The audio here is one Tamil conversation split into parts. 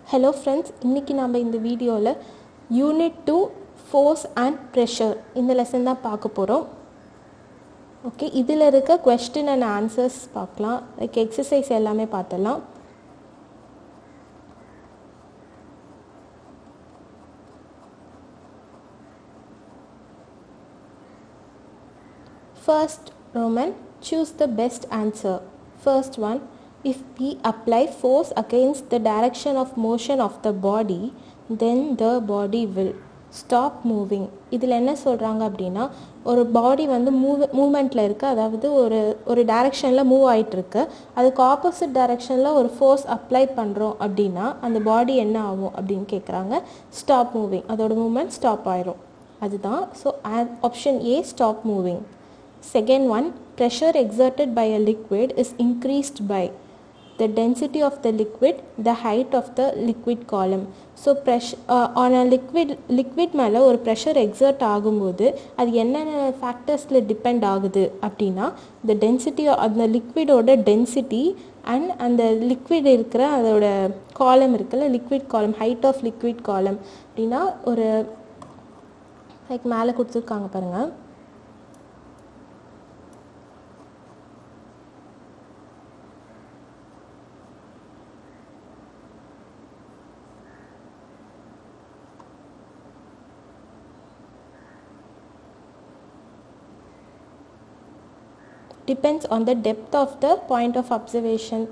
ஹலோ ஃப்ரெண்ட்ஸ் இன்றைக்கி நம்ம இந்த வீடியோவில் unit two force and pressure இந்த லெசன் தான் பார்க்க போகிறோம் ஓகே இதில் இருக்க கொஸ்டின் அண்ட் ஆன்சர்ஸ் பார்க்கலாம் லைக் எக்ஸசைஸ் எல்லாமே பார்த்துடலாம் First, Roman, choose the best answer. First one, if we apply force against the direction of motion of the body, then the body will stop moving. இதில் என்ன சொல்கிறாங்க அப்படின்னா ஒரு பாடி வந்து மூவ் மூமெண்ட்டில் இருக்குது அதாவது ஒரு ஒரு டைரெக்ஷனில் மூவ் ஆகிட்டுருக்கு அதுக்கு ஆப்போசிட் டைரெக்ஷனில் ஒரு ஃபோர்ஸ் அப்ளை பண்ணுறோம் அப்படின்னா அந்த பாடி என்ன ஆகும் அப்படின்னு கேட்குறாங்க ஸ்டாப் மூவிங் அதோட மூமெண்ட் ஸ்டாப் ஆயிரும் அதுதான் so option A stop moving Second one, pressure exerted by a liquid is increased by the density of the liquid, the height of the liquid column. So pressure on a liquid liquid மேலே ஒரு ப்ரெஷர் எக்ஸர்ட் ஆகும்போது அது என்னென்ன ஃபேக்டர்ஸில் டிபெண்ட் ஆகுது அப்படின்னா இந்த டென்சிட்டி அந்த லிக்விடோட டென்சிட்டி அண்ட் அந்த லிக்விட் இருக்கிற அதோட காலம் இருக்குல்ல லிக்விட் காலம் ஹைட் ஆஃப் லிக்விட் காலம் அப்படின்னா ஒரு லைக் மேலே கொடுத்துருக்காங்க பாருங்கள் depends on the depth of the point of observation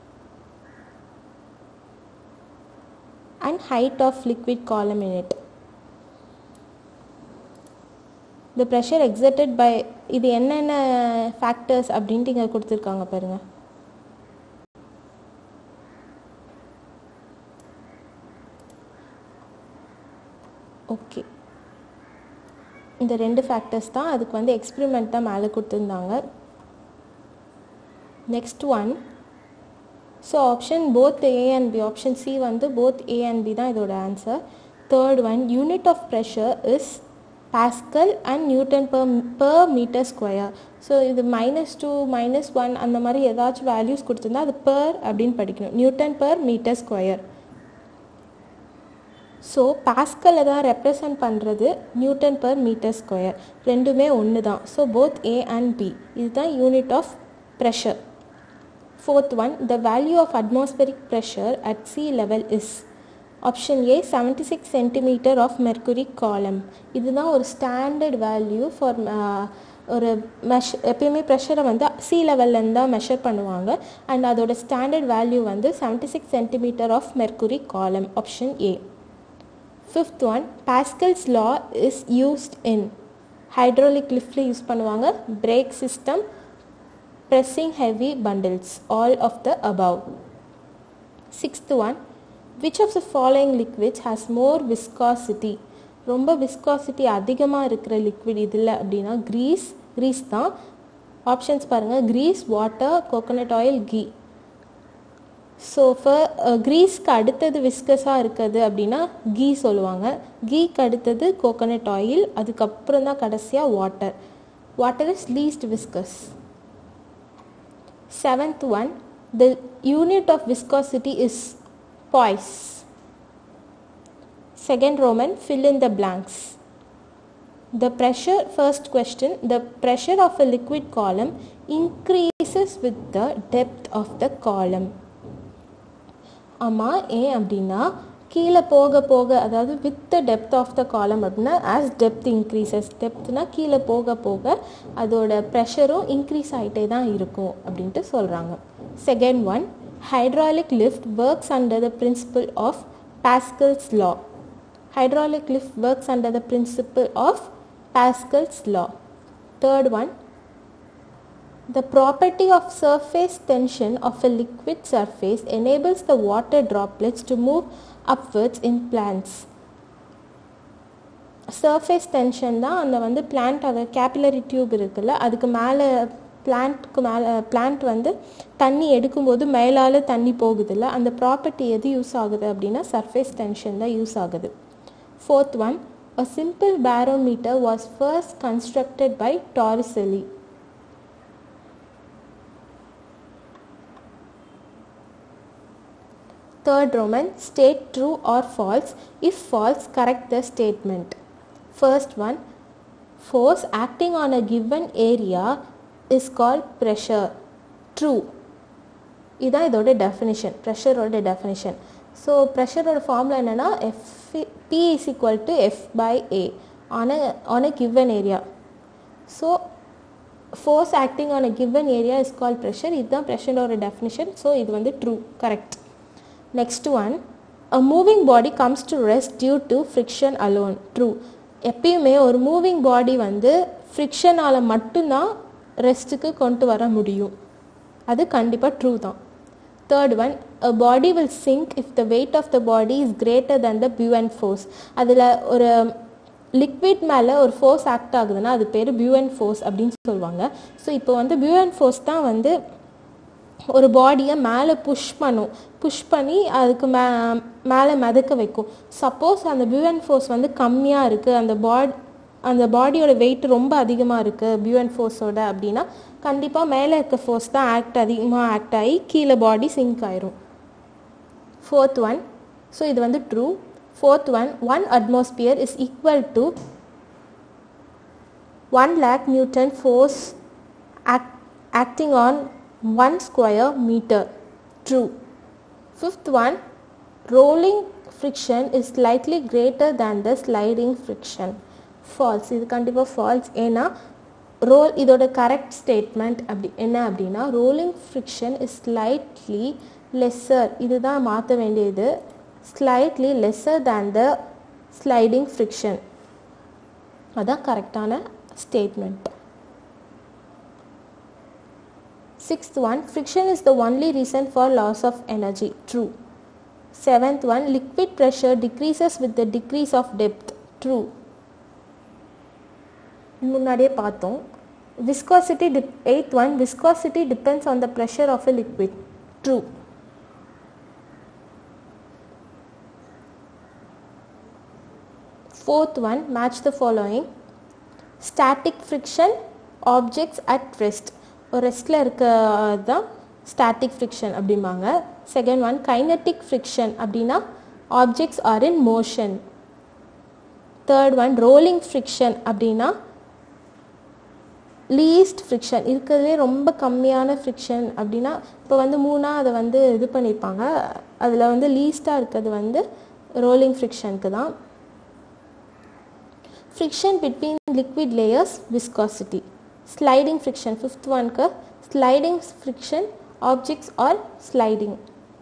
and height of liquid column in it. The pressure exerted by இது என்னென்ன ஃபேக்டர்ஸ் அப்படின்ட்டு இங்கே கொடுத்துருக்காங்க பாருங்க ஓகே இந்த ரெண்டு ஃபேக்டர்ஸ் தான் அதுக்கு வந்து எக்ஸ்பிரிமெண்ட் தான் மேலே கொடுத்துருந்தாங்க next one so option both A and B option C வந்து போத் ஏ அண்ட் பி தான் இதோட answer third one unit of pressure is pascal and newton per per metre square so இது மைனஸ் டூ மைனஸ் ஒன் அந்த மாதிரி ஏதாச்சும் வேல்யூஸ் கொடுத்துருந்தா அது பர் அப்படின்னு படிக்கணும் newton per metre square so பாஸ்கலை தான் ரெப்ரசன்ட் பண்ணுறது நியூட்டன் பர் மீட்டர் ஸ்கொயர் ரெண்டுமே ஒன்று தான் so both A and B இதுதான் unit of pressure Fourth one, the value of atmospheric pressure at sea level is option A seventy six centimetre of mercury column இதுதான் ஒரு ஸ்டாண்டர்ட் வேல்யூ ஃபார் ஒரு மெஷ் எப்பயுமே ப்ரெஷரை வந்து சி லெவல்லேருந்து தான் மெஷர் பண்ணுவாங்க அண்ட் அதோட ஸ்டாண்டர்ட் வேல்யூ வந்து seventy six centimetre of mercury column option A fifth one Pascal's law is used in hydraulic லிஃப்டில் யூஸ் பண்ணுவாங்க brake system pressing heavy bundles all of the above sixth one which of the following liquids has more viscosity ரொம்ப விஸ்காசிட்டி அதிகமாக இருக்கிற லிக்விட் இதில் அப்படின்னா க்ரீஸ் க்ரீஸ் தான் ஆப்ஷன்ஸ் பாருங்கள் க்ரீஸ் வாட்டர் கோகோனட் ஆயில் கீ ஸோ ஃபர் க்ரீஸ்க்கு அடுத்தது விஸ்கஸாக இருக்குது அப்படின்னா கீ சொல்லுவாங்க கீக்கு அடுத்தது கோகோனட் ஆயில் அதுக்கப்புறம் தான் கடைசியாக water water is least viscous Seventh one, the unit of viscosity is poise. Second Roman, fill in the blanks. The pressure, first question, the pressure of a liquid column increases with the depth of the column. ஆமாம் ஏன் அப்படின்னா கீழே போக போக அதாவது with the depth of the column அப்படின்னா ஆஸ் டெப்த் இன்க்ரீசஸ் டெப்த்னா கீழே போக போக அதோட ப்ரெஷரும் இன்க்ரீஸ் ஆகிட்டே தான் இருக்கும் அப்படின்ட்டு சொல்கிறாங்க second one hydraulic lift works under the principle of Pascal's law hydraulic lift works under the principle of Pascal's law third one The property of surface tension of a liquid surface enables the water droplets to move upwards in plants. Surface tension தான் அந்த வந்து பிளான்ட் அதை கேபிலரி டியூப் இருக்குல்ல அதுக்கு மேலே பிளான்ட்க்கு மேலே பிளான்ட் வந்து தண்ணி எடுக்கும்போது மேலால் தண்ணி போகுதுல்ல அந்த ப்ராப்பர்ட்டி எது யூஸ் ஆகுது அப்படின்னா சர்ஃபேஸ் டென்ஷன் தான் யூஸ் ஆகுது fourth one a simple barometer was first constructed by Torricelli Third Roman, state true or false. If false, correct the statement. First one, force acting on a given area is called pressure. True. இதுதான் இதோட டெஃபினிஷன் ப்ரெஷரோட டெஃபினிஷன் ஸோ ப்ரெஷரோட ஃபார்முலா என்னென்னா F P is equal to F by A on a on a given area so force acting on a given area is call pressure இதுதான் ப்ரெஷரோட டெஃபினிஷன் ஸோ இது வந்து true correct next one a moving body comes to rest due to friction alone true எப்பயுமே ஒரு மூவிங் பாடி வந்து ஃப்ரிக்ஷனால் மட்டும்தான் ரெஸ்ட்டுக்கு கொண்டு வர முடியும் அது கண்டிப்பாக ட்ரூ தான் third one a body will sink if the weight of the body is greater than the பியூ ஃபோர்ஸ் அதில் ஒரு லிக்விட் மேலே ஒரு ஃபோர்ஸ் ஆக்ட் ஆகுதுன்னா அது பேர் பியூஎன் ஃபோர்ஸ் அப்படின்னு சொல்லுவாங்க ஸோ இப்போ வந்து பியூஎன் ஃபோர்ஸ் தான் வந்து ஒரு பாடியை மேலே புஷ் பண்ணும் புஷ் பண்ணி அதுக்கு மே மேலே மிதக்க வைக்கும் சப்போஸ் அந்த பியூஎன் ஃபோர்ஸ் வந்து கம்மியாக இருக்குது அந்த பாட் அந்த பாடியோட வெயிட் ரொம்ப அதிகமாக இருக்குது பியூஎன் ஃபோர்ஸோட அப்படின்னா கண்டிப்பாக மேலே இருக்க ஃபோர்ஸ் தான் ஆக்ட் அதிகமாக ஆக்ட் ஆகி கீழே பாடி சிங்க் ஆயிரும் ஃபோர்த் ஒன் ஸோ இது வந்து true fourth one one atmosphere is equal to one lakh newton force act acting on one square metre true fifth one rolling friction is slightly greater than the sliding friction false இது கண்டிப்பாக ஃபால்ஸ் ஏன்னா ரோல் இதோட கரெக்ட் ஸ்டேட்மெண்ட் அப்படி என்ன அப்படின்னா rolling friction is slightly lesser இதுதான் மாற்ற வேண்டியது slightly lesser than the sliding friction அதான் கரெக்டான statement sixth one friction is the only reason for loss of energy true seventh one liquid pressure decreases with the decrease of depth true முன்னாடியே பார்த்தோம் விஸ்காசிட்டி டிப் eighth one viscosity depends on the pressure of a liquid true Fourth one, match the following. Static friction, objects at rest. ஒரு ரெஸ்டில் இருக்க தான் ஸ்டாட்டிக் ஃப்ரிக்ஷன் அப்படிம்பாங்க செகண்ட் ஒன் கைனட்டிக் ஃப்ரிக்ஷன் அப்படின்னா objects are in motion third one rolling friction அப்படின்னா லீஸ்ட் ஃப்ரிக்ஷன் இருக்கிறதுலே ரொம்ப கம்மியான ஃப்ரிக்ஷன் அப்படின்னா இப்போ வந்து மூணாக அதை வந்து இது பண்ணியிருப்பாங்க அதில் வந்து லீஸ்ட்டாக இருக்கிறது வந்து ரோலிங் ஃப்ரிக்ஷனுக்கு தான் friction between liquid layers viscosity sliding friction fifth one ka sliding friction objects are sliding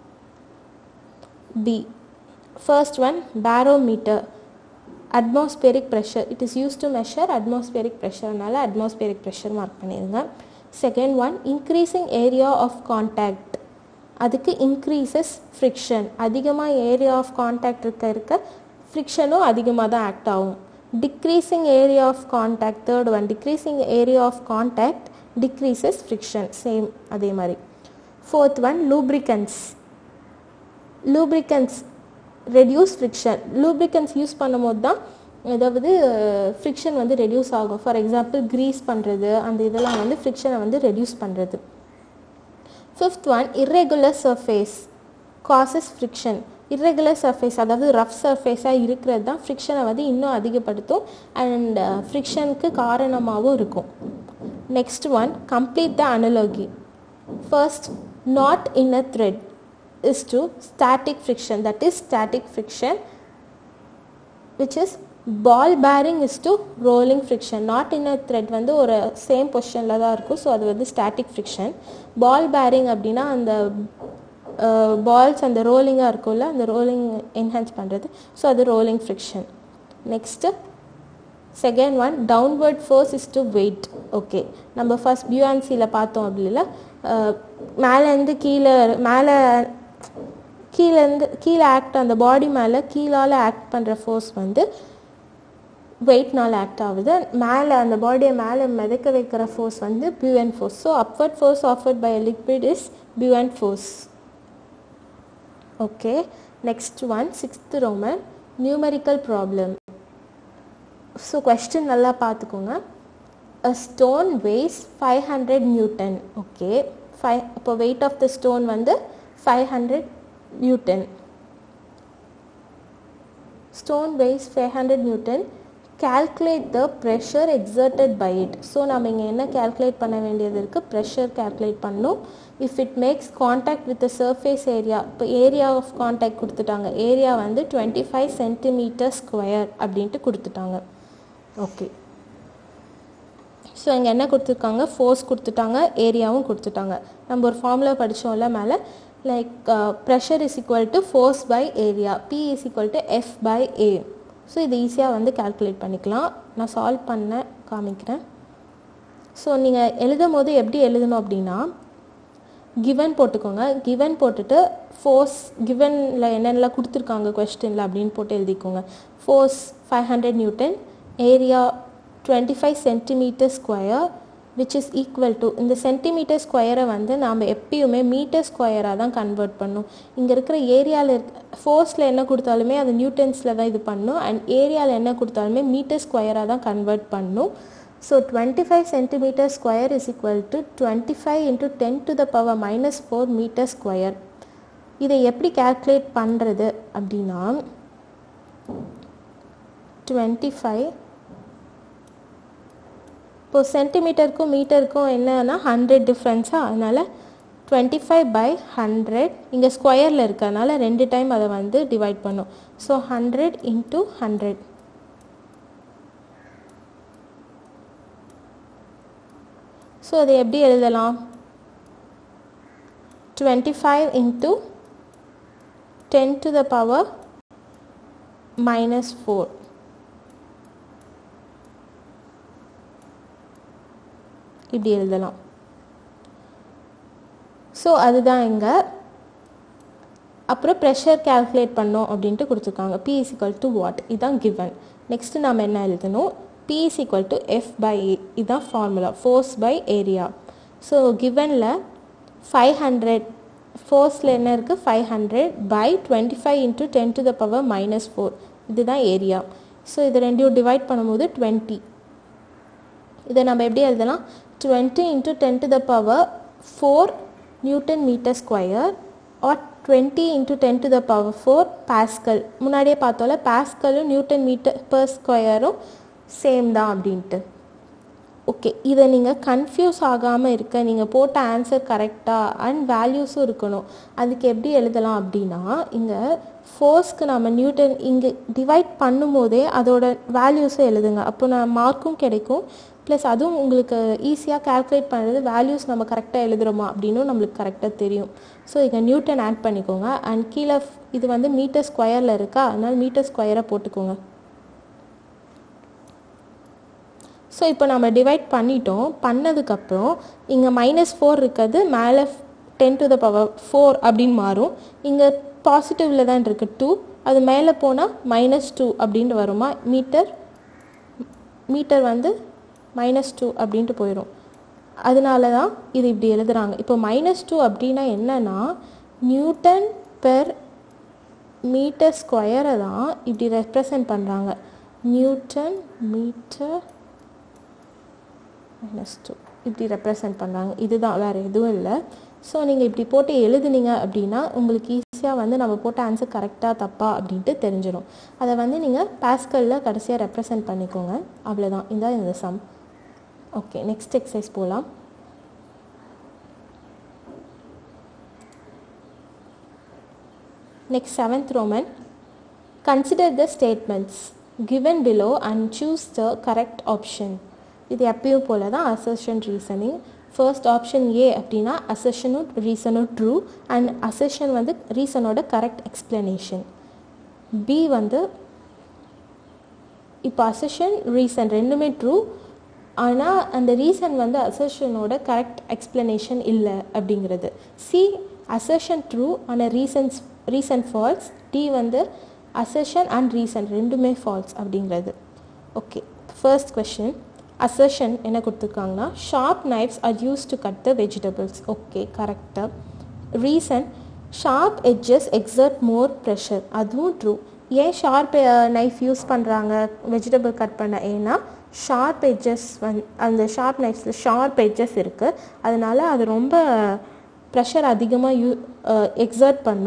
b first one barometer atmospheric pressure it is used to measure atmospheric pressure னால atmospheric pressure mark பண்ணிருங்க second one increasing area of contact அதுக்கு increases friction அதிகமாக ஏரியா ஆஃப் கான்டாக்ட் இருக்க இருக்க ஃப்ரிக்ஷனும் அதிகமாக தான் ஆக்ட் ஆகும் decreasing area of contact third one decreasing area of contact decreases friction same அதே மாதிரி fourth one lubricants lubricants reduce friction lubricants use பண்ணும்போது தான் அதாவது ஃப்ரிக்ஷன் வந்து ரெடியூஸ் ஆகும் ஃபார் எக்ஸாம்பிள் க்ரீஸ் பண்ணுறது அந்த இதெல்லாம் வந்து ஃப்ரிக்ஷனை வந்து ரெடியூஸ் பண்ணுறது fifth one irregular surface causes friction irregular surface அதாவது ரஃப் சர்ஃபேஸாக இருக்கிறது தான் ஃப்ரிக்ஷனை வந்து இன்னும் அதிகப்படுத்தும் அண்ட் ஃப்ரிக்ஷனுக்கு காரணமாகவும் இருக்கும் next one complete the analogy first knot in a thread is to static friction that is static friction which is ball bearing is to rolling friction knot in a thread வந்து ஒரு சேம் பொசிஷனில் தான் இருக்கும் ஸோ அது வந்து ஸ்டாட்டிக் ஃப்ரிக்ஷன் பால் பேரிங் அப்படின்னா அந்த பால்ஸ் அந்த ரோலிங்காக இருக்கும்ல அந்த ரோலிங் என்ஹான்ஸ் பண்ணுறது ஸோ அது rolling friction next second one downward force is to weight okay நம்ம ஃபஸ்ட் பியூஆன்சியில் பார்த்தோம் அப்படி இல்லை மேலேருந்து கீழே மேலே கீழேருந்து கீழே ஆக்ட் அந்த பாடி மேலே கீழால் ஆக்ட் பண்ணுற ஃபோர்ஸ் வந்து வெயிட்னால் ஆக்ட் ஆகுது மேலே அந்த பாடியை மேலே மிதக்க வைக்கிற ஃபோர்ஸ் வந்து buoyant force so upward force offered by liquid is buoyant force okay next one sixth Roman numerical problem so question நல்லா பார்த்துக்கோங்க a stone weighs five hundred newton okay five இப்போ வெயிட் ஆஃப் த ஸ்டோன் வந்து five hundred newton stone weighs five hundred newton calculate the pressure exerted by it so நம்ம இங்கே என்ன calculate பண்ண வேண்டியது இருக்குது ப்ரெஷர் calculate பண்ணணும் if it makes contact with surface area இப்போ ஏரியா ஆஃப் காண்டாக்ட் கொடுத்துட்டாங்க ஏரியா வந்து டுவெண்ட்டி ஃபைவ் சென்டிமீட்டர் ஸ்கொயர் அப்படின்ட்டு கொடுத்துட்டாங்க ஓகே ஸோ இங்கே என்ன கொடுத்துருக்காங்க ஃபோர்ஸ் கொடுத்துட்டாங்க ஏரியாவும் கொடுத்துட்டாங்க நம்ம ஒரு ஃபார்முலா படித்தோம்ல மேலே like pressure is equal to force by area P is equal to F by A so இது ஈஸியாக வந்து கால்குலேட் பண்ணிக்கலாம் நான் சால்வ் பண்ண காமிக்கிறேன் ஸோ நீங்கள் எழுதும் போது எப்படி எழுதணும் அப்படின்னா கிவன் போட்டுக்கோங்க கிவன் போட்டுட்டு ஃபோர்ஸ் கிவனில் என்னென்னலாம் கொடுத்துருக்காங்க கொஸ்டினில் அப்படின்னு போட்டு எழுதிக்கோங்க force five hundred newton area twenty five centimetre square which is equal to இந்த சென்டிமீட்டர் ஸ்கொயரை வந்து நாம் எப்பயுமே மீட்டர் ஸ்கொயராக தான் கன்வெர்ட் பண்ணும் இங்கே இருக்கிற ஏரியாவில் இருக்க ஃபோர்ஸில் என்ன கொடுத்தாலுமே அது நியூட்டன்ஸில் தான் இது பண்ணும் அண்ட் ஏரியாவில் என்ன கொடுத்தாலுமே மீட்டர் ஸ்கொயராக தான் கன்வெர்ட் பண்ணும் so twenty five centimetre square is equal to twenty five into ten to the power minus four metre square இதை எப்படி கால்குலேட் பண்ணுறது அப்படின்னா டுவெண்ட்டி ஃபைவ் இப்போ சென்டிமீட்டருக்கும் மீட்டருக்கும் என்னன்னா ஹண்ட்ரட் டிஃப்ரென்ஸாக அதனால் டுவெண்ட்டி ஃபைவ் பை ஹண்ட்ரட் இங்கே ஸ்கொயரில் இருக்கறனால ரெண்டு டைம் அதை வந்து டிவைட் பண்ணும் so hundred into hundred so அதை எப்படி எழுதலாம் twenty five into ten to the power minus four இப்படி எழுதலாம் ஸோ அதுதான் இங்கே அப்புறம் ப்ரெஷர் கால்குலேட் பண்ணோம் அப்படின்ட்டு கொடுத்துருக்காங்க P is equal to what இதுதான் கிவன் நெக்ஸ்ட்டு நம்ம என்ன எழுதணும் P is equal to F by A இதுதான் formula force by area so கிவனில் ஃபைவ் ஹண்ட்ரட் ஃபோர்ஸில் என்ன இருக்குது five hundred by twenty five into ten to the power minus four இதுதான் ஏரியா ஸோ இது ரெண்டையும் டிவைட் பண்ணும்போது டுவெண்ட்டி இதை நம்ம எப்படி எழுதலாம் twenty into ten to the power four newton metre square or twenty into ten to the power four pascal முன்னாடியே பார்த்தோம்ல பாஸ்கலும் நியூட்டன் மீட்டர் பர் ஸ்கொயரும் சேம் தான் அப்படின்ட்டு ஓகே இதை நீங்கள் கன்ஃபியூஸ் ஆகாமல் இருக்க நீங்கள் போட்ட ஆன்சர் கரெக்டாக அண்ட் வேல்யூஸும் இருக்கணும் அதுக்கு எப்படி எழுதலாம் அப்படின்னா இங்கே ஃபோர்ஸ்க்கு நம்ம நியூட்டன் இங்கே டிவைட் பண்ணும்போதே அதோட வேல்யூஸும் எழுதுங்க அப்போ நான் மார்க்கும் கிடைக்கும் ப்ளஸ் அதுவும் உங்களுக்கு ஈஸியாக கால்குலேட் பண்ணுறது வேல்யூஸ் நம்ம கரெக்டாக எழுதுகிறோமா அப்படின்னும் நம்மளுக்கு கரெக்டாக தெரியும் ஸோ இங்கே நியூட்டன் ஆட் பண்ணிக்கோங்க அண்ட் கீழே இது வந்து மீட்டர் ஸ்கொயரில் இருக்கா அதனால் மீட்டர் ஸ்கொயரை போட்டுக்கோங்க ஸோ இப்போ நம்ம டிவைட் பண்ணிட்டோம் பண்ணதுக்கப்புறம் இங்கே மைனஸ் ஃபோர் இருக்கிறது மேலே ten to the power four அப்படின்னு மாறும் இங்கே பாசிட்டிவில் தான் இருக்குது டூ அது மேலே போனால் மைனஸ் டூ அப்படின்ட்டு வருமா மீட்டர் மீட்டர் வந்து மைனஸ் டூ அப்படின்ட்டு போயிடும் அதனால தான் இது இப்படி எழுதுகிறாங்க இப்போ மைனஸ் டூ அப்படின்னா என்னன்னா நியூட்டன் பெர் மீட்டர் ஸ்கொயரை தான் இப்படி ரெப்ரசன்ட் பண்ணுறாங்க நியூட்டன் மீட்டர் மைனஸ் டூ இப்படி ரெப்ரசன்ட் பண்ணுறாங்க இதுதான் வேறு எதுவும் இல்லை ஸோ நீங்கள் இப்படி போட்டு எழுதுனீங்க அப்படின்னா உங்களுக்கு ஈஸியாக வந்து நம்ம போட்ட ஆன்சர் கரெக்டாக தப்பா அப்படின்ட்டு தெரிஞ்சிடும் அதை வந்து நீங்கள் பாஸ்கலில் கடைசியாக ரெப்ரசன்ட் பண்ணிக்கோங்க அவ்வளோதான் இதான் இந்த சம் ஓகே நெக்ஸ்ட் எக்ஸசைஸ் போகலாம் next seventh Roman consider the statements given below and choose the correct option இது எப்பயும் போல தான் assertion reasoning first option A அப்படின்னா அசர்ஷனும் ரீசனும் ட்ரூ அண்ட் அசர்ஷன் வந்து ரீசனோட கரெக்ட் எக்ஸ்பிளனேஷன் பி வந்து இப்போ அசர்ஷன் ரீசன் ரெண்டுமே ட்ரூ ஆனால் அந்த ரீசன் வந்து அசர்ஷனோட கரெக்ட் எக்ஸ்பிளனேஷன் இல்லை அப்படிங்கிறது சி அசர்ஷன் ட்ரூ ஆனால் ரீசன்ஸ் ரீசன் ஃபால்ஸ் டி வந்து அசர்ஷன் அண்ட் ரீசன் ரெண்டுமே ஃபால்ஸ் அப்படிங்கிறது ஓகே ஃபர்ஸ்ட் கொஷின் அசர்ஷன் என்ன கொடுத்துருக்காங்கன்னா sharp knives are use to cut the vegetables okay கரெக்டாக reason sharp edges exert more pressure அதுவும் ட்ரூ ஏன் ஷார்ப் நைஃப் யூஸ் பண்ணுறாங்க வெஜிடபிள் கட் பண்ண ஏன்னா ஷார்ப் எட்ஜஸ் வந் அந்த ஷார்ப் நைஃப்ஸில் ஷார்ப் எட்ஜஸ் இருக்குது அதனால அது ரொம்ப ப்ரெஷர் அதிகமாக யூ எக்ஸர்ட் பண்ணும்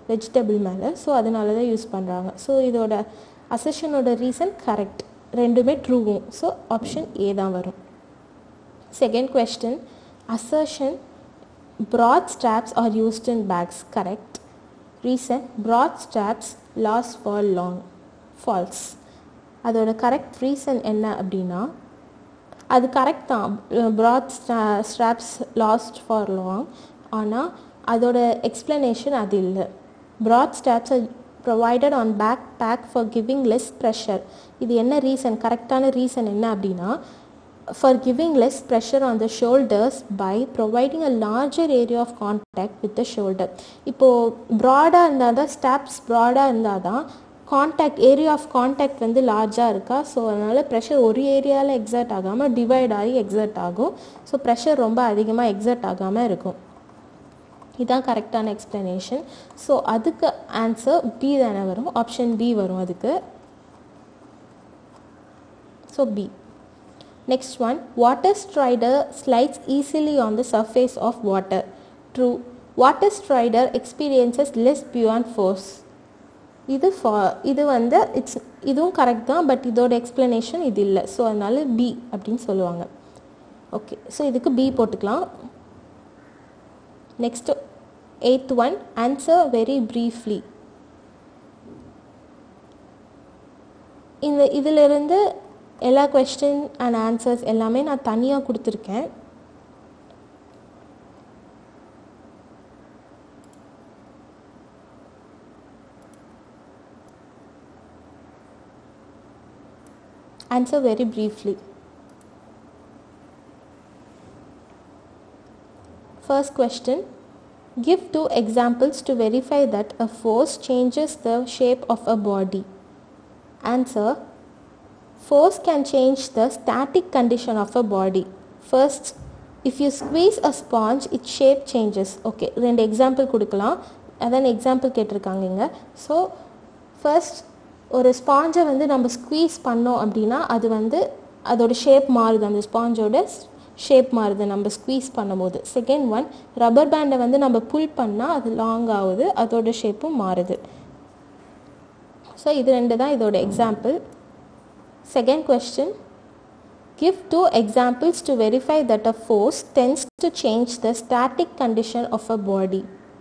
வெஜிடபிள் மேலே ஸோ அதனால தான் யூஸ் பண்ணுறாங்க ஸோ இதோட அசஷனோட ரீசன் கரெக்ட் ரெண்டுமே ட்ரூவும் ஸோ ஆப்ஷன் ஏ தான் வரும் second question assertion broad straps are used in bags correct reason broad straps last for long false அதோட கரெக்ட் ரீசன் என்ன அப்படின்னா அது கரெக்ட் தான் broad straps last for long ஆனால் அதோட எக்ஸ்ப்ளனேஷன் அது இல்லை broad straps are provided on back back for giving less pressure இது என்ன ரீசன் கரெக்டான ரீசன் என்ன அப்படின்னா for giving less pressure on the shoulders by providing a larger area of contact with the shoulder இப்போது ப்ராடாக இருந்தால் தான் ஸ்டாப்ஸ் ப்ராடாக இருந்தால் தான் கான்டாக்ட் ஏரியா ஆஃப் கான்டாக்ட் வந்து லார்ஜாக இருக்கா ஸோ அதனால் ப்ரெஷர் ஒரு ஏரியாவில் எக்ஸர்ட் ஆகாமல் டிவைட் ஆகி எக்ஸர்ட் ஆகும் ஸோ ப்ரெஷர் ரொம்ப அதிகமாக எக்ஸர்ட் ஆகாமல் இருக்கும் இதுதான் கரெக்டான எக்ஸ்ப்ளனேஷன் ஸோ அதுக்கு ஆன்சர் பி தானே வரும் ஆப்ஷன் பி வரும் அதுக்கு so B next one water strider slides easily on the surface of water true water strider experiences less buoyant force இது ஃபா இது வந்து இட்ஸ் இதுவும் கரெக்ட் தான் பட் இதோட எக்ஸ்ப்ளனேஷன் இது இல்லை ஸோ அதனால பி அப்படின்னு சொல்லுவாங்க ஓகே ஸோ இதுக்கு பி போட்டுக்கலாம் next eighth one answer very briefly இந்த இதிலிருந்து எல்லா கொஸ்டின் அண்ட் ஆன்சர்ஸ் எல்லாமே நான் தனியாக கொடுத்துருக்கேன் Answer very briefly. First question Give two examples to verify that a force changes the shape of a body. Answer Force can change the static condition of a body. First, if you squeeze a sponge, its shape changes. Okay, ரெண்டு எக்ஸாம்பிள் கொடுக்கலாம் அதான் எக்ஸாம்பிள் கேட்டிருக்காங்க இங்கே ஸோ ஃபர்ஸ்ட் ஒரு ஸ்பாஞ்சை வந்து நம்ம ஸ்க்வீஸ் பண்ணோம் அப்படின்னா அது வந்து அதோட ஷேப் மாறுது அந்த ஸ்பாஞ்சோட ஷேப் மாறுது நம்ம ஸ்க்வீஸ் பண்ணும்போது செகண்ட் ஒன் ரப்பர் பேண்டை வந்து நம்ம புல் பண்ணால் அது லாங் ஆகுது அதோட ஷேப்பும் மாறுது ஸோ இது ரெண்டு தான் இதோட example second question give two examples to verify that a force tends to change the static condition of a body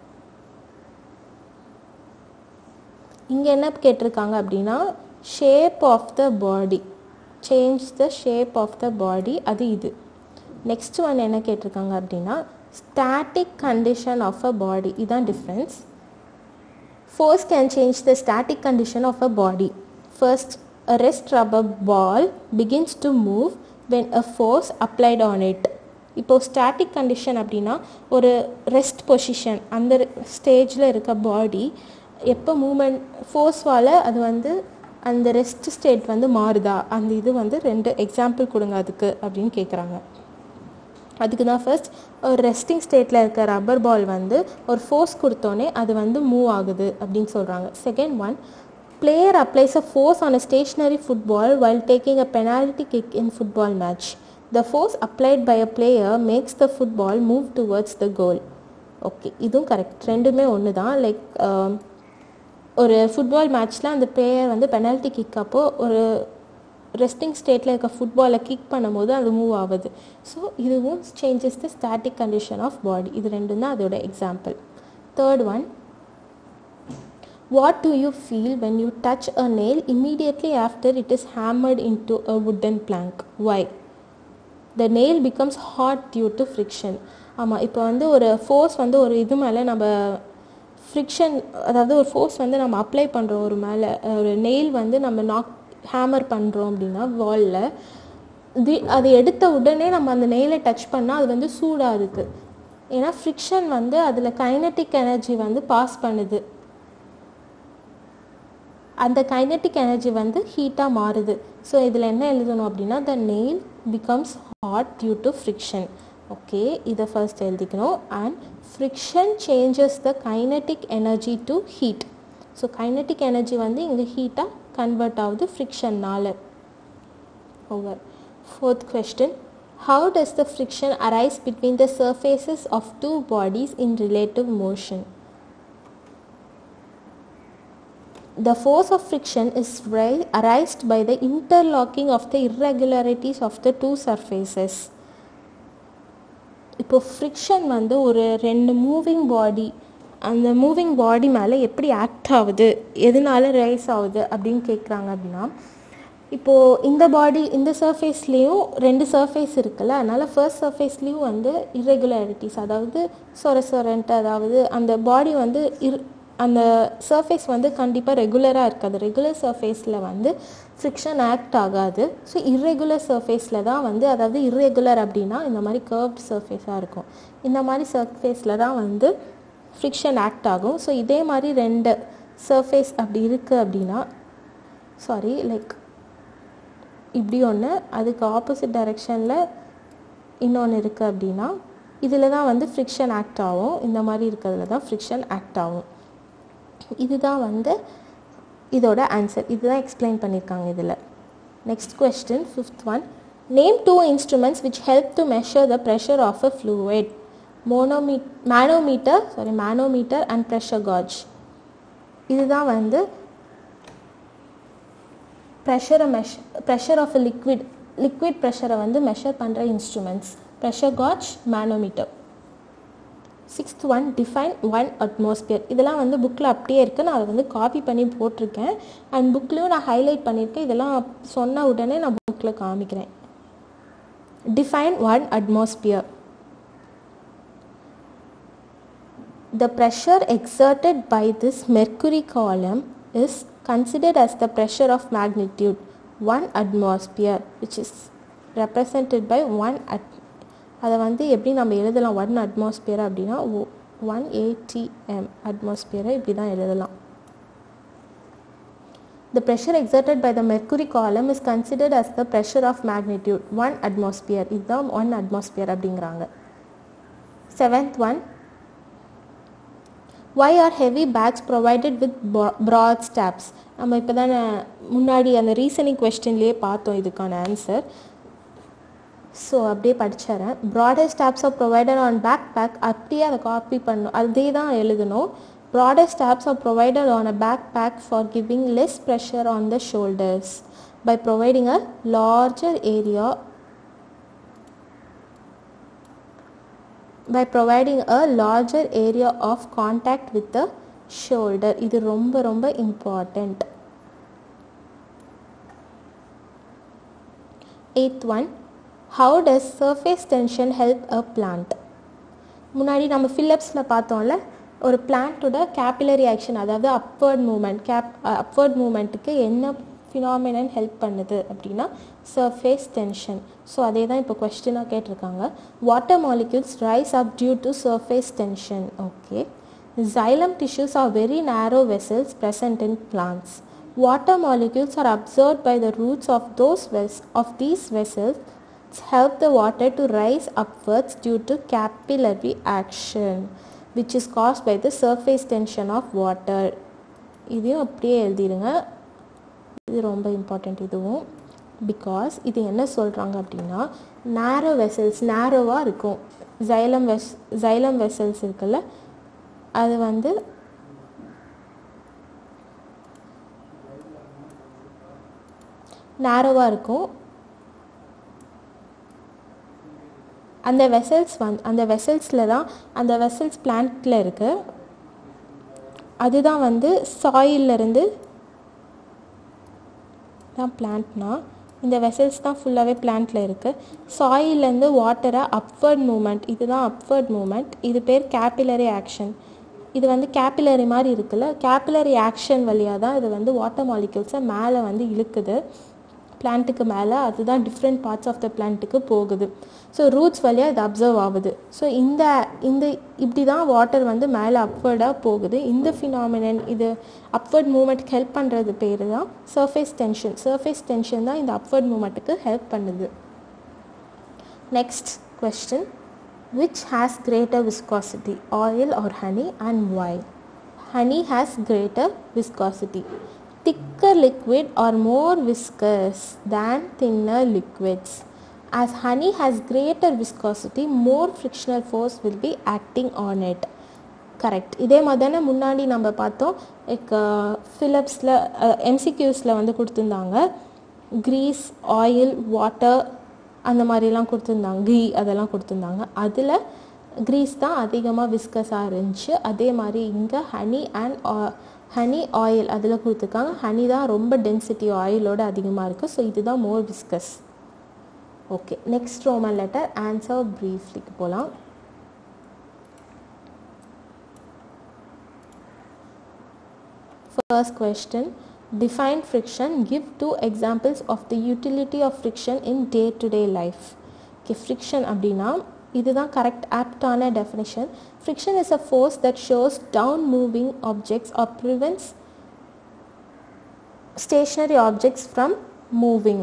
இங்கே என்ன கேட்டிருக்காங்க அப்படின்னா shape of the body change the shape of the body அது இது நெக்ஸ்ட் ஒன் என்ன கேட்டிருக்காங்க அப்படின்னா static condition of a body இதுதான் difference force can change the static condition of a body first a rest rubber ball begins to move when a force applied on it இப்போ ஸ்டாட்டிக் கண்டிஷன் அப்படின்னா ஒரு ரெஸ்ட் பொசிஷன் அந்த ஸ்டேஜில் இருக்க பாடி எப்போ மூமெண்ட் ஃபோர்ஸ்வால் அது வந்து அந்த ரெஸ்ட் ஸ்டேட் வந்து மாறுதா அந்த இது வந்து ரெண்டு எக்ஸாம்பிள் கொடுங்க அதுக்கு அப்படின்னு கேட்குறாங்க அதுக்கு தான் ஃபர்ஸ்ட் ஒரு ரெஸ்டிங் ஸ்டேட்டில் இருக்க ரப்பர் பால் வந்து ஒரு ஃபோர்ஸ் கொடுத்தோன்னே அது வந்து மூவ் ஆகுது அப்படின்னு சொல்கிறாங்க second one player applies a force on a stationary football while taking a penalty kick in football match. The force applied by a player makes the football move towards the goal. Okay இதுவும் கரெக்ட் ரெண்டுமே ஒன்று தான் லைக் ஒரு ஃபுட்பால் மேட்ச்சில் அந்த பிளேயர் வந்து பெனால்ட்டி கிக் அப்போ ஒரு ரெஸ்டிங் ஸ்டேட்டில் இருக்க ஃபுட்பாலை கிக் பண்ணும்போது அது மூவ் ஆகுது ஸோ இதுவும் changes the static condition of body இது ரெண்டும் தான் அதோட example third one What do you feel when you touch a nail immediately after it is hammered into a wooden plank? Why? The nail becomes hot due to friction. ஆமாம் இப்போ வந்து ஒரு ஃபோர்ஸ் வந்து ஒரு இது மேலே நம்ம ஃப்ரிக்ஷன் அதாவது ஒரு ஃபோர்ஸ் வந்து நம்ம அப்ளை பண்ணுறோம் ஒரு மேலே ஒரு நெயில் வந்து நம்ம நாக் ஹேமர் பண்ணுறோம் அப்படின்னா வாலில் தி அது எடுத்த உடனே நம்ம அந்த நெயிலை டச் பண்ணால் அது வந்து சூடாக இருக்குது ஏன்னா ஃப்ரிக்ஷன் வந்து அதில் கைனட்டிக் எனர்ஜி வந்து பாஸ் பண்ணுது அந்த கைனட்டிக் எனர்ஜி வந்து ஹீட்டாக மாறுது ஸோ இதில் என்ன எழுதணும் அப்படின்னா the nail becomes hot due to friction okay இதை ஃபர்ஸ்ட் எழுதிக்கணும் and friction changes the kinetic energy to heat so kinetic energy வந்து இங்கே ஹீட்டாக கன்வெர்ட் ஆகுது ஃப்ரிக்ஷன்னால் over fourth question how does the friction arise between the surfaces of two bodies in relative motion the force of friction is ri- arised by the interlocking of the irregularities of the two surfaces இப்போ ஃப்ரிக்ஷன் வந்து ஒரு ரெண்டு மூவிங் பாடி அந்த மூவிங் பாடி மேலே எப்படி ஆக்ட் ஆகுது எதனால ரைஸ் ஆகுது அப்படின்னு கேட்குறாங்க அப்படின்னா இப்போது இந்த பாடி இந்த சர்ஃபேஸ்லேயும் ரெண்டு சர்ஃபேஸ் இருக்குல்ல அதனால் ஃபர்ஸ்ட் சர்ஃபேஸ்லேயும் வந்து irregularities அதாவது சொர சொரன்ட்டு அதாவது அந்த பாடி வந்து இர் அந்த சர்ஃபேஸ் வந்து கண்டிப்பாக ரெகுலராக இருக்காது ரெகுலர் சர்ஃபேஸில் வந்து ஃப்ரிக்ஷன் ஆக்ட் ஆகாது ஸோ irregular சர்ஃபேஸில் தான் வந்து அதாவது irregular அப்படின்னா இந்த மாதிரி கர்வ்ட் சர்ஃபேஸாக இருக்கும் இந்த மாதிரி சர்ஃபேஸில் தான் வந்து ஃப்ரிக்ஷன் ஆக்ட் ஆகும் ஸோ இதே மாதிரி ரெண்டு சர்ஃபேஸ் அப்படி இருக்குது அப்படின்னா சாரி லைக் இப்படி ஒன்று அதுக்கு ஆப்போசிட் டைரெக்ஷனில் இன்னொன்று இருக்குது அப்படின்னா இதில் தான் வந்து ஃப்ரிக்ஷன் ஆக்ட் ஆகும் இந்த மாதிரி இருக்கிறதுல தான் ஃப்ரிக்ஷன் ஆக்ட் ஆகும் இதுதான் வந்து இதோட ஆன்சர் இதுதான் எக்ஸ்பிளைன் பண்ணியிருக்காங்க இதில் next question fifth one name two instruments which help to measure the pressure of a fluid மோனோமீ manometer sorry manometer and pressure gauge இதுதான் வந்து ப்ரெஷரை மெஷ் pressure of a liquid liquid ப்ரெஷரை வந்து மெஷர் பண்ணுற instruments pressure gauge manometer sixth one define one atmosphere இதெல்லாம் வந்து புக்கில் அப்படியே இருக்குது நான் அதை வந்து காப்பி பண்ணி போட்டிருக்கேன் அண்ட் புக்லேயும் நான் ஹைலைட் பண்ணியிருக்கேன் இதெல்லாம் சொன்ன உடனே நான் புக்கில் காமிக்கிறேன் define one atmosphere The pressure exerted by this mercury column is considered as the pressure of magnitude 1 atmosphere which is represented by 1 at அதை வந்து எப்படி நம்ம எழுதலாம் ஒன் அட்மாஸ்பியர் அப்படின்னா ஒன் ஏடிஎம் அட்மாஸ்பியரை இப்படி தான் எழுதலாம் The pressure exerted by the mercury column is considered as the pressure of magnitude 1 atmosphere இதுதான் 1 atmosphere அப்படிங்கிறாங்க seventh one why are heavy bags provided with bro- broad straps நம்ம இப்போ தானே முன்னாடி அந்த ரீசனிங் கொஸ்டின்லேயே பார்த்தோம் இதுக்கான ஆன்சர் ஸோ அப்படியே படிச்சிடறேன் broader straps are provided on back bag அப்படியே அதை காப்பி பண்ணும் அதே தான் எழுதணும் broader straps are provided on a bag back for giving less pressure on the shoulders by providing a larger area by providing a larger area of contact with the shoulder இது ரொம்ப ரொம்ப important eighth one how does surface tension help a plant முன்னாடி நம்ம ஃபில்லப்ஸில் பார்த்தோம்ல ஒரு பிளான்ட்டோட கேபிலரி ஆக்ஷன் அதாவது அப்வர்ட் மூமெண்ட் கேப் அப்வர்ட் மூமெண்ட்டுக்கு என்ன ஃபினாமினன் ஹெல்ப் பண்ணுது அப்படின்னா சர்ஃபேஸ் டென்ஷன் ஸோ அதே தான் இப்போ கொஸ்டினாக கேட்டிருக்காங்க water molecules rise up due to surface tension okay xylem tissues are very narrow vessels present in plants water molecules are absorbed by the roots of those ves- of these vessels help the water to rise upwards due to capillary action which is caused by the surface tension of water இதையும் அப்படியே எழுதிடுங்க இது ரொம்ப இம்பார்ட்டண்ட் இதுவும் பிகாஸ் இது என்ன சொல்கிறாங்க அப்படின்னா நேரோ வெசல்ஸ் நேரோவாக இருக்கும் ஜைலம் வெஸ் ஜைலம் வெசல்ஸ் இருக்குல்ல அது வந்து நேரோவாக இருக்கும் அந்த வெசல்ஸ் வந் அந்த வெசல்ஸில் தான் அந்த வெசல்ஸ் பிளான்ட்டில் இருக்குது அதுதான் வந்து சாயிலிருந்து தான் பிளான்ட்னா இந்த வெசல்ஸ் தான் ஃபுல்லாகவே பிளான்ட்டில் இருக்குது சாயிலேருந்து வாட்டரை அப்வர்ட் மூமெண்ட் இதுதான் அப்வர்ட் மூமெண்ட் இது பேர் கேபிலரி ஆக்ஷன் இது வந்து கேபிலரி மாதிரி இருக்குல்ல கேபிலரி ஆக்ஷன் வழியாக தான் இது வந்து வாட்டர் மாலிக்யூல்ஸை மேலே வந்து இழுக்குது பிளான்ட்டுக்கு மேலே அதுதான் டிஃப்ரெண்ட் பார்ட்ஸ் ஆஃப் த பிளான்ட்டுக்கு போகுது ஸோ ரூட்ஸ் வழியாக இது அப்சர்வ் ஆகுது ஸோ இந்த இந்த இப்படி தான் வாட்டர் வந்து மேலே அப்வர்டாக போகுது இந்த ஃபினாமினன் இது அப்வர்ட் மூமெண்ட்க்கு ஹெல்ப் பண்ணுறது பேர் தான் சர்ஃபேஸ் டென்ஷன் சர்ஃபேஸ் டென்ஷன் தான் இந்த அப்வர்ட் மூமெண்ட்டுக்கு ஹெல்ப் பண்ணுது next question which has greater viscosity oil or honey and why honey has greater viscosity thicker liquid are more viscous than thinner liquids as honey has greater viscosity more frictional force will be acting on it correct இதே மாதிரி தானே முன்னாடி நம்ம பார்த்தோம் லைக் ஃபிலிப்ஸில் எம்சிக்யூஸில் வந்து கொடுத்துருந்தாங்க க்ரீஸ் ஆயில் வாட்டர் அந்த மாதிரிலாம் கொடுத்துருந்தாங்க கீ அதெல்லாம் கொடுத்துருந்தாங்க அதில் க்ரீஸ் தான் அதிகமாக விஸ்கஸாக இருந்துச்சு அதே மாதிரி இங்கே ஹனி அண்ட் ஹனி ஆயில் அதில் கொடுத்துருக்காங்க ஹனி தான் ரொம்ப டென்சிட்டி ஆயிலோட அதிகமாக இருக்குது ஸோ இதுதான் more viscous okay next Roman letter answer ப்ரீஃப்லிக்கு போகலாம் First question Define friction. Give two examples of the utility of friction in day to day life. Okay, friction அப்படின்னா இதுதான் கரெக்ட் ஆப்டான definition friction is a force that ஷோஸ் down moving objects or prevents stationary objects from moving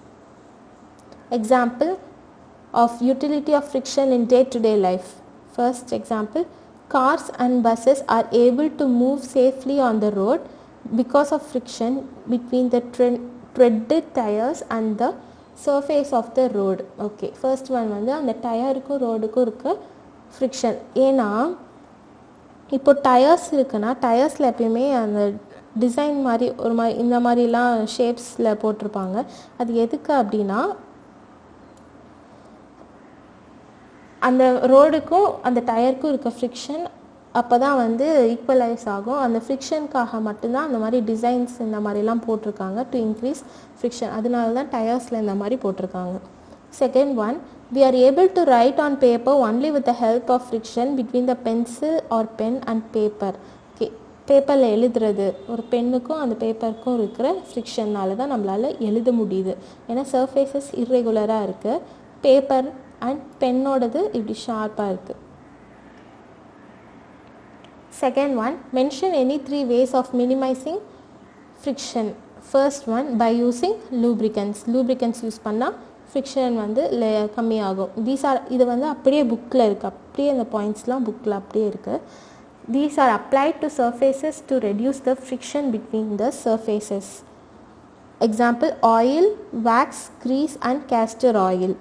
example of utility of friction in day-to-day life first example cars and buses are able to move safely on the road because of friction between the tre- treaded tires and the surface of the road okay first one வந்து அந்த டயருக்கும் ரோடுக்கும் இருக்க ஃப்ரிக்ஷன் ஏன்னா இப்போ டயர்ஸ் இருக்குன்னா டயர்ஸில் எப்பயுமே அந்த டிசைன் மாதிரி ஒரு மாதிரி இந்த மாதிரிலாம் ஷேப்ஸில் போட்டிருப்பாங்க அது எதுக்கு அப்படின்னா அந்த ரோடுக்கும் அந்த டயருக்கும் இருக்க ஃப்ரிக்ஷன் அப்போ தான் வந்து ஈக்குவலைஸ் ஆகும் அந்த ஃப்ரிக்ஷனுக்காக மட்டும்தான் அந்த மாதிரி டிசைன்ஸ் இந்த மாதிரிலாம் போட்டிருக்காங்க டு இன்க்ரீஸ் ஃப்ரிக்ஷன் அதனால தான் டயர்ஸில் இந்த மாதிரி போட்டிருக்காங்க second one we are able to write on paper only with the help of friction between the pencil or pen and paper okay பேப்பரில் எழுதுறது ஒரு பென்னுக்கும் அந்த பேப்பருக்கும் இருக்கிற ஃப்ரிக்ஷன்னால தான் நம்மளால் எழுத முடியுது ஏன்னா சர்ஃபேசஸ் இர்ரெகுலராக இருக்குது பேப்பர் அண்ட் பென்னோடது இப்படி ஷார்ப்பாக இருக்குது second one mention any three ways of minimising friction first one by using lubricants lubricants use பண்ணால் ஃப்ரிக்ஷன் வந்து லே கம்மியாகும் தீஸ் ஆர் இது வந்து அப்படியே புக்கில் இருக்குது அப்படியே அந்த பாயிண்ட்ஸ்லாம் புக்கில் அப்படியே இருக்குது these are applied to surfaces to reduce the friction between the surfaces example oil wax grease and castor oil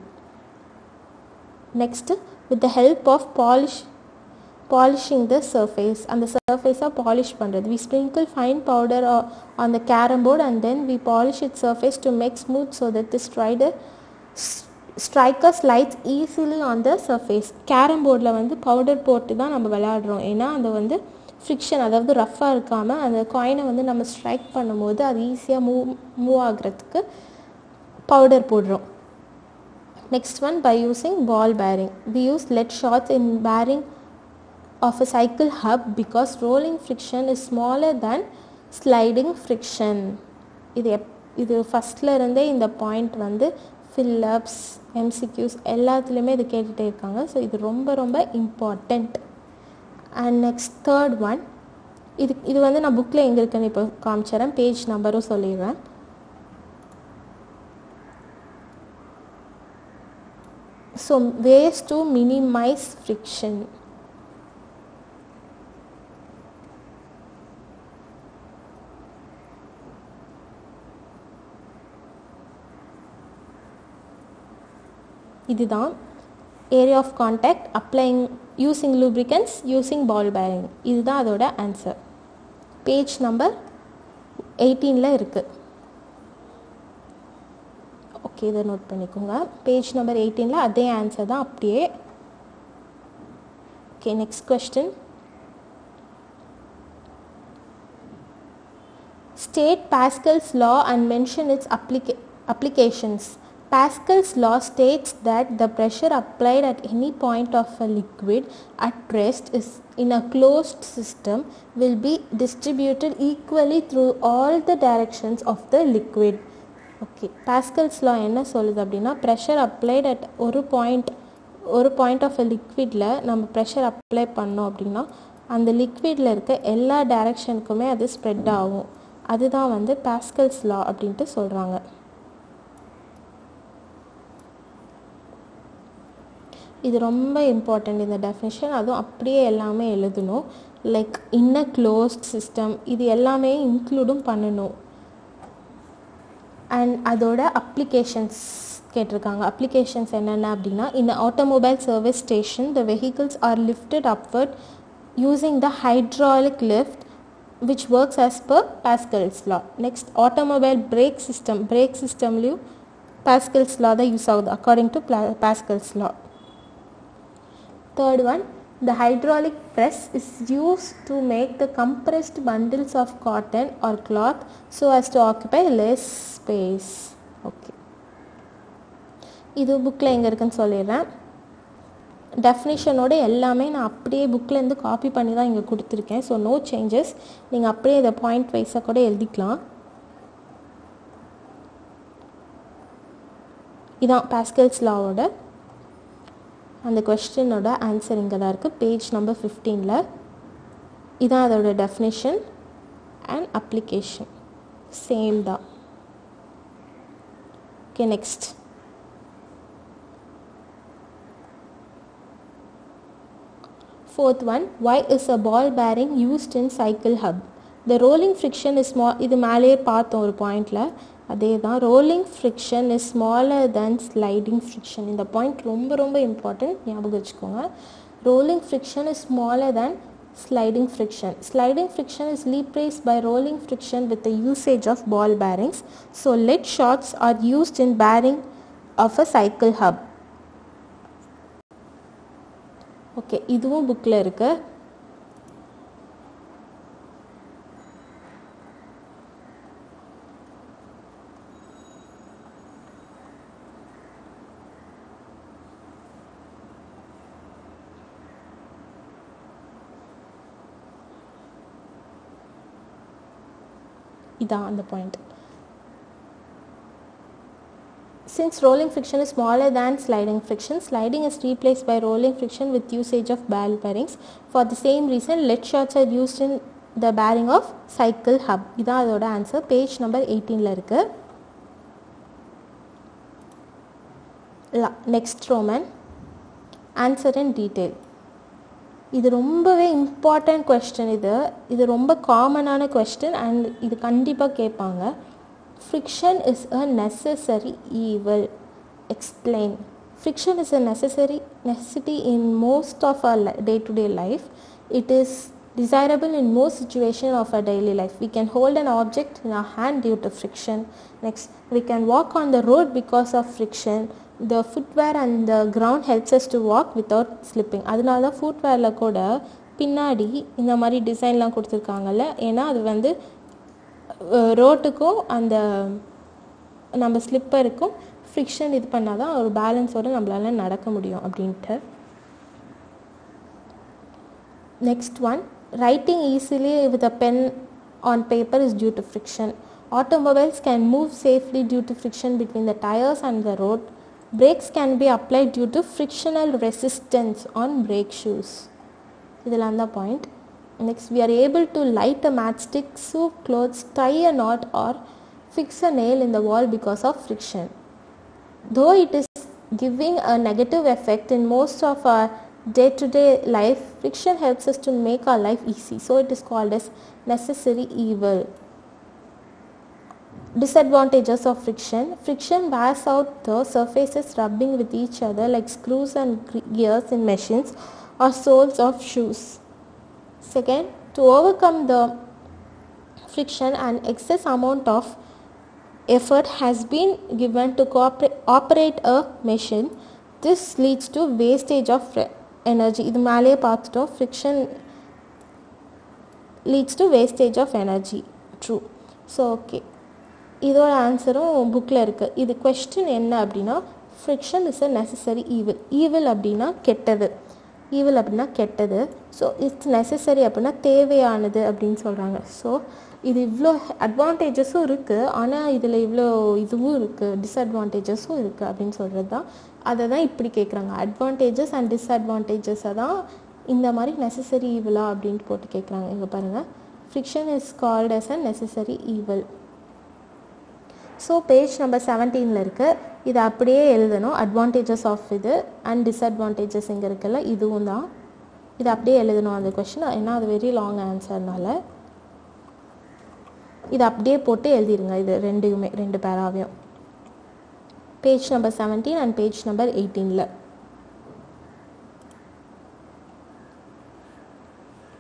next with the help of polish polishing the surface and the surface are polish பண்றது we sprinkle fine powder o- on the carom board and then we polish its surface to make smooth so that the strider s- striker slides easily on the surface carrom போர்டில் வந்து பவுடர் போட்டு தான் நம்ம விளையாடுறோம் ஏன்னா அந்த வந்து ஃப்ரிக்ஷன் அதாவது ரஃப்பாக இருக்காமல் அந்த காயினை வந்து நம்ம ஸ்ட்ரைக் பண்ணும்போது அது ஈஸியாக மூவ் மூவ் ஆகுறதுக்கு பவுடர் போடுறோம் Next one by using ball bearing. We use lead shots in bearing of a cycle hub because rolling friction is smaller than sliding friction. இது எப் இது ஃபஸ்ட்டில் இருந்தே இந்த பாயிண்ட் வந்து ஃபில்லப்ஸ் எம்சிக்யூஸ் எல்லாத்துலேயுமே இது கேட்டுகிட்டே இருக்காங்க ஸோ இது ரொம்ப ரொம்ப important and next third one இது இது வந்து நான் புக்கில் எங்கே இருக்குன்னு இப்போ காமிச்சிடறேன் பேஜ் நம்பரும் சொல்லிடுறேன் So ways to minimize friction. இதுதான் area of contact applying using lubricants using ball bearing இதுதான் அதோட ஆன்சர் பேஜ் நம்பர் எயிட்டீனில் இருக்குது ஓகே இதை நோட் பண்ணிக்கோங்க பேஜ் நம்பர் எயிட்டீனில் அதே ஆன்சர் தான் அப்படியே okay next question State Pascal's law and mention its applica- applications. Pascal's law states that the pressure applied at any point of a liquid at rest is in a closed system will be distributed equally through all the directions of the liquid. Okay Pascal's law என்ன சொல்லுது அப்படின்னா ப்ரெஷர் அப்ளைட் அட் ஒரு பாயிண்ட் ஒரு பாயிண்ட் ஆஃப் அ லிக்விடில் நம்ம ப்ரெஷர் அப்ளை பண்ணோம் அப்படின்னா அந்த லிக்விடில் இருக்க எல்லா டைரக்ஷனுக்குமே அது ஸ்ப்ரெட் ஆகும் அதுதான் வந்து பாஸ்கல்ஸ் லா அப்படின்ட்டு சொல்கிறாங்க இது ரொம்ப இம்பார்ட்டண்ட் இந்த டெஃபினேஷன் அதுவும் அப்படியே எல்லாமே எழுதணும் லைக் இன்ன க்ளோஸ்ட் சிஸ்டம் இது எல்லாமே இன்க்ளூடும் பண்ணணும் அண்ட் அதோட அப்ளிகேஷன்ஸ் கேட்டிருக்காங்க அப்ளிகேஷன்ஸ் என்னென்ன அப்படின்னா in automobile service station the vehicles are lifted upward using the hydraulic lift which works as per Pascal's law. Next, automobile brake system. Brake system லயும் Pascal's law தான் யூஸ் ஆகுது according to Pla- Pascal's law. Third one, the hydraulic press is used to make the compressed bundles of cotton or cloth so as to occupy less space. Okay. இது புக்கில் எங்கே இருக்குன்னு சொல்லிடுறேன் டெஃபினிஷனோட எல்லாமே நான் அப்படியே புக்லேருந்து காப்பி பண்ணி தான் இங்கே கொடுத்துருக்கேன் ஸோ நோ சேஞ்சஸ் நீங்கள் அப்படியே இதை பாயிண்ட் வைஸாக கூட எழுதிக்கலாம் இதான் பாஸ்கல்ஸ் லாவோட அந்த கொஸ்டினோட ஆன்சர் இங்கே தான் இருக்குது பேஜ் நம்பர் ஃபிஃப்டீனில் இதான் அதோட டெஃபினேஷன் அண்ட் அப்ளிகேஷன் சேம் தான் okay next Fourth one, why is a ball bearing used in cycle hub? The rolling friction is small, இது மேலேயே பார்த்தோம் ஒரு பாயிண்டில் அதே தான் rolling friction is smaller than sliding friction இந்த பாயிண்ட் ரொம்ப ரொம்ப இம்பார்ட்டன்ட் ஞாபகம் வச்சுக்கோங்க rolling friction is smaller than sliding friction. Sliding friction is replaced by rolling friction with the usage of ball bearings. So lead shots are used in bearing of a cycle hub. Okay இதுவும் புக்கில் இருக்கு இதான் அந்த point Since rolling friction is smaller than sliding friction, sliding is replaced by rolling friction with usage of ball bearings. For the same reason, lead shots are used in the bearing of cycle hub. இதான் அதோட ஆன்சர் பேஜ் நம்பர் எயிட்டீனில் இருக்கு next Roman answer in detail இது ரொம்பவே இம்பார்ட்டண்ட் கொஸ்டின் இது இது ரொம்ப காமனான கொஸ்டின் அண்ட் இது கண்டிப்பாக கேட்பாங்க friction is a necessary evil explain friction is a necessary necessity in most of our day to day life it is desirable in most situations of our daily life we can hold an object in our hand due to friction next we can walk on the road because of friction the footwear and the ground helps us to walk without slipping அதனால தான் ஃபுட்வேரில் கூட பின்னாடி இந்த மாதிரி டிசைன்லாம் கொடுத்துருக்காங்கல்ல ஏன்னா அது வந்து ரோட்டுக்கும் அந்த நம்ம ஸ்லிப்பருக்கும் ஃப்ரிக்ஷன் இது பண்ணால் தான் ஒரு பேலன்ஸோடு நம்மளால நடக்க முடியும் அப்படின்ட்டு next one writing easily with a pen on paper is due to friction automobiles can move safely due to friction between the tires and the road brakes can be applied due to frictional resistance on brake shoes இதெல்லாம் தான் point Next, we are able to light a matchstick, sew clothes, tie a knot, or fix a nail in the wall because of friction. Though it is giving a negative effect in most of our day to day life, friction helps us to make our life easy. So, it is called as necessary evil. Disadvantages of friction friction wears out the surfaces rubbing with each other like screws and gears in machines or soles of shoes. Second, to overcome the friction and excess amount of effort has been given to cooperate, operate a machine. This leads to wastage of energy. இது மேலேயே பார்த்துட்டோம் friction leads to wastage of energy. True. So okay இதோட ஆன்சரும் புக்கில் இருக்குது இது கொஸ்டின் என்ன அப்படின்னா friction is a necessary evil evil அப்படின்னா கெட்டது ஈவில் அப்படின்னா கெட்டது ஸோ இட்ஸ் நெசசரி அப்படின்னா தேவையானது அப்படின்னு சொல்கிறாங்க ஸோ இது இவ்வளோ அட்வான்டேஜஸும் இருக்குது ஆனால் இதில் இவ்வளோ இதுவும் இருக்குது டிஸ்அட்வான்டேஜஸும் இருக்குது அப்படின்னு சொல்கிறது தான் அதை தான் இப்படி கேட்குறாங்க அட்வான்டேஜஸ் அண்ட் டிஸ்அட்வான்டேஜஸை தான் இந்த மாதிரி நெசசரி ஈவிலா அப்படின்ட்டு போட்டு கேட்குறாங்க இங்கே பாருங்கள் friction is called as a necessary evil so page number செவன்டீனில் இருக்குது இதை அப்படியே எழுதணும் அட்வான்டேஜஸ் ஆஃப் இது அண்ட் டிஸ்அட்வான்டேஜஸ் இங்கே இருக்குல்ல இதுவும் தான் இதை அப்படியே எழுதணும் அந்த கொஷின் ஏன்னா அது வெரி லாங் ஆன்சர்னால இதை அப்படியே போட்டு எழுதிருங்க இது ரெண்டுமே ரெண்டு பேராவையும் page number seventeen and page number எயிட்டீனில்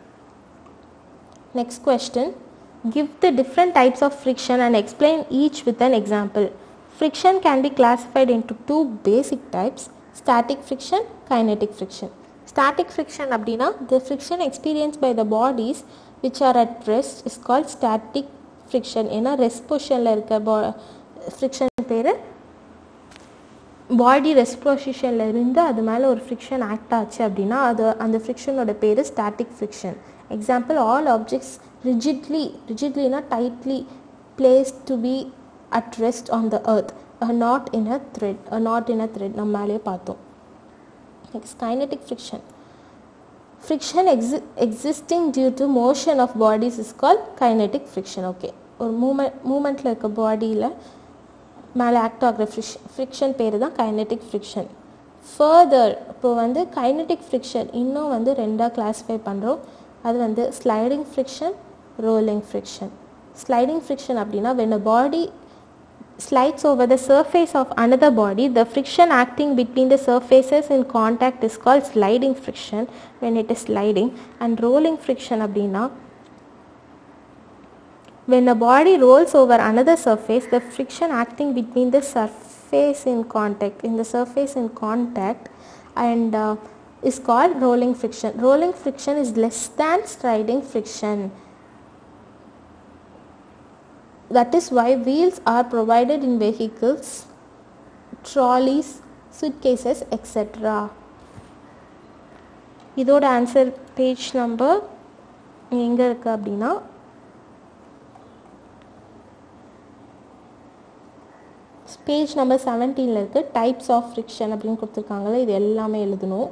Next question. Give the different types of friction and explain each with an example. Friction can be classified into two basic types static friction, kinetic friction. Static friction அப்படின்னா the friction experienced by the bodies which are at rest is called static friction ஏன்னா ரெஸ்ட் பொசிஷனில் இருக்க பா ஃப்ரிக்ஷன் பேர் பாடி ரெஸ்ட் பொசிஷனில் இருந்து அது மேலே ஒரு ஃப்ரிக்ஷன் ஆக்ட் ஆச்சு அப்படின்னா அது அந்த ஃப்ரிக்ஷனோட பேர் static friction example all objects rigidly ரிஜிட்லினா tightly place to be at rest on the earth a knot in a thread a knot in a thread நம்ம மேலேயே பார்த்தோம் next kinetic friction friction exi- existing due to motion of bodies is called kinetic friction okay ஒரு மூமெண்ட் மூமெண்ட்டில் இருக்க பாடியில் மேலே ஆக்ட் ஆகிற ஃப்ரிஷ் ஃப்ரிக்ஷன் பேர் தான் கைனட்டிக் ஃப்ரிக்ஷன் ஃபர்தர் இப்போ வந்து கைனட்டிக் ஃப்ரிக்ஷன் இன்னும் வந்து ரெண்டாக கிளாஸிஃபை பண்ணுறோம் அது வந்து sliding friction rolling friction sliding friction அப்படின்னா when a body slides over the surface of another body, the friction acting between the surfaces in contact is called sliding friction when it is sliding and rolling friction அப்படின்னா when a body rolls over another surface, the friction acting between the surface in contact, in the surface in contact and uh, is called rolling friction. Rolling friction is less than sliding friction. That is why wheels are provided in vehicles, trolleys, suitcases, etc. இதோட ஆன்சர் பேஜ் நம்பர் எங்கே இருக்குது அப்படின்னா பேஜ் நம்பர் செவன்டீனில் இருக்குது டைப்ஸ் ஆஃப் ஃப்ரிக்ஷன் அப்படின்னு கொடுத்துருக்காங்கல்ல இது எல்லாமே எழுதணும்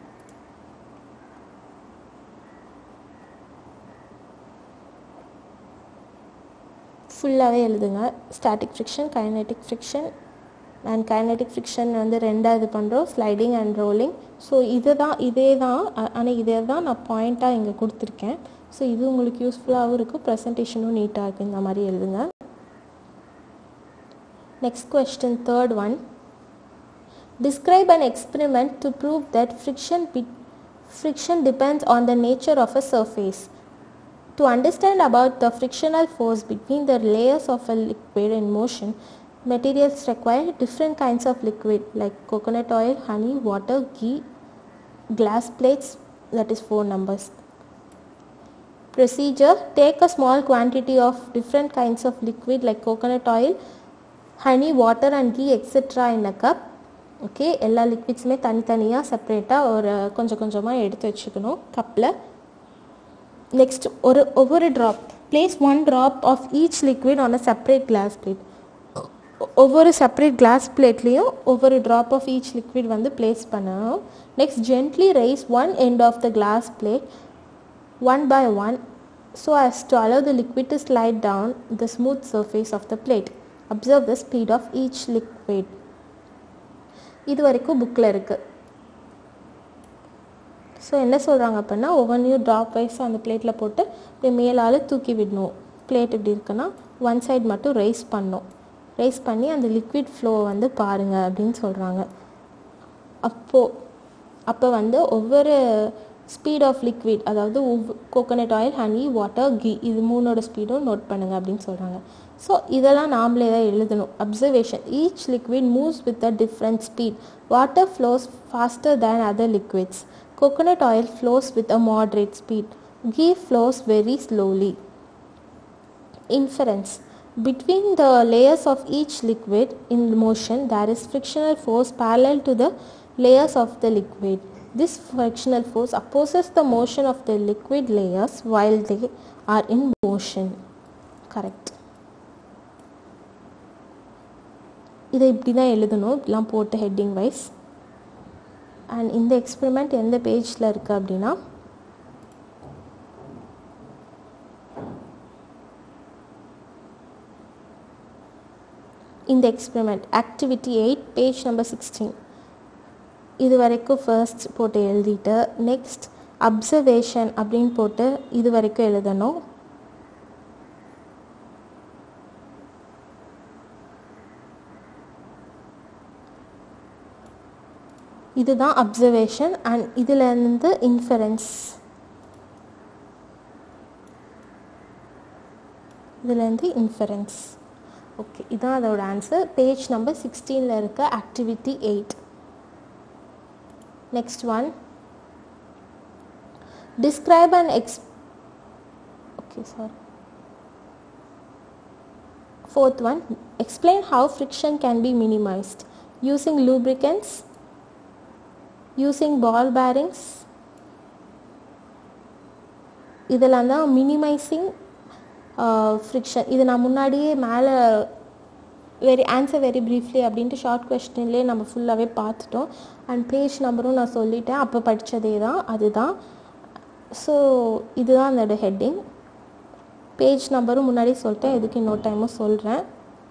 ஃபுல்லாகவே எழுதுங்க static friction kinetic friction and kinetic friction வந்து ரெண்டாக இது பண்ணுறோம் ஸ்லைடிங் அண்ட் ரோலிங் ஸோ இதை தான் இதே தான் ஆனால் இதே தான் நான் பாயிண்ட்டாக இங்கே கொடுத்துருக்கேன் ஸோ இது உங்களுக்கு யூஸ்ஃபுல்லாகவும் இருக்குது ப்ரெசன்டேஷனும் நீட்டாக இருக்குது இந்த மாதிரி எழுதுங்க next question third one describe an experiment to prove that friction bit friction depends on the nature of a surface To understand about the frictional force between the layers of a liquid in motion, materials require different kinds of liquid like coconut oil, honey, water, ghee, glass plates, that is four numbers. Procedure Take a small quantity of different kinds of liquid like coconut oil, honey, water, and ghee, etc. in a cup. Okay எல்லா லிக்விட்ஸுமே தனித்தனியாக செப்பரேட்டாக ஒரு கொஞ்சம் கொஞ்சமாக எடுத்து வச்சுக்கணும் கப்பில் நெக்ஸ்ட் ஒரு ஒவ்வொரு drop place one drop of each liquid on a separate glass plate ஒவ்வொரு செப்பரேட் கிளாஸ் பிளேட்லேயும் ஒவ்வொரு ட்ராப் ஆஃப் ஈச் லிக்விட் வந்து பிளேஸ் பண்ணணும் next gently raise one end of the glass plate one by one so as to allow the liquid to slide down the smooth surface of the plate. Observe the speed of each liquid. இது வரைக்கும் புக்கில் இருக்குது ஸோ என்ன சொல்கிறாங்க அப்படின்னா ஒவ்வொன்றையும் ட்ராப் வைஸ் அந்த பிளேட்டில் போட்டு இப்படி மேலால் தூக்கி விடணும் பிளேட் இப்படி இருக்குன்னா ஒன் சைடு மட்டும் ரைஸ் பண்ணணும் ரைஸ் பண்ணி அந்த லிக்விட் ஃப்ளோ வந்து பாருங்கள் அப்படின்னு சொல்கிறாங்க அப்போது அப்போ வந்து ஒவ்வொரு ஸ்பீட் ஆஃப் லிக்விட் அதாவது coconut oil honey water ghee இது மூணோட ஸ்பீடும் நோட் பண்ணுங்கள் அப்படின்னு சொல்கிறாங்க ஸோ இதெல்லாம் நாமளே தான் எழுதணும் observation each liquid moves with a different speed water flows faster than other liquids coconut oil flows with a moderate speed. Ghee flows very slowly. Inference Between the layers of each liquid in motion, there is frictional force parallel to the layers of the liquid. This frictional force opposes the motion of the liquid layers while they are in motion. Correct. இதை இப்படி தான் எழுதணும் இப்படிலாம் போட்டு ஹெட்டிங் வைஸ் அண்ட் இந்த எக்ஸ்பெரிமெண்ட் எந்த பேஜில் இருக்குது அப்படின்னா இந்த experiment activity eight page number sixteen இது வரைக்கும் ஃபர்ஸ்ட் போட்டு எழுதிட்டு நெக்ஸ்ட் அப்சர்வேஷன் அப்படின்னு போட்டு இது வரைக்கும் எழுதணும் இதுதான் அப்சர்வேஷன் அண்ட் இதில் இருந்து இன்ஃபரன்ஸ் இதுலேருந்து இன்ஃபரன்ஸ் ஓகே இதான் அதோட ஆன்சர் பேஜ் நம்பர் சிக்ஸ்டீனில் இருக்க activity eight next one describe and ex okay sir Fourth one, explain how friction can be minimized using lubricants, using ball bearings. இதெல்லாம் தான் மினிமைசிங் ஃப்ரிக்ஷன் இது நான் முன்னாடியே மேலே வெரி ஆன்சர் வெரி ப்ரீஃப்லி அப்படின்ட்டு ஷார்ட் கொஸ்டின்லேயே நம்ம ஃபுல்லாகவே பார்த்துட்டோம் அண்ட் பேஜ் நம்பரும் நான் சொல்லிட்டேன் அப்போ படித்ததே தான் அதுதான் ஸோ இதுதான் அதோட ஹெட்டிங் பேஜ் நம்பரும் முன்னாடி சொல்லிட்டேன் எதுக்கு இன்னொரு டைமும் சொல்கிறேன்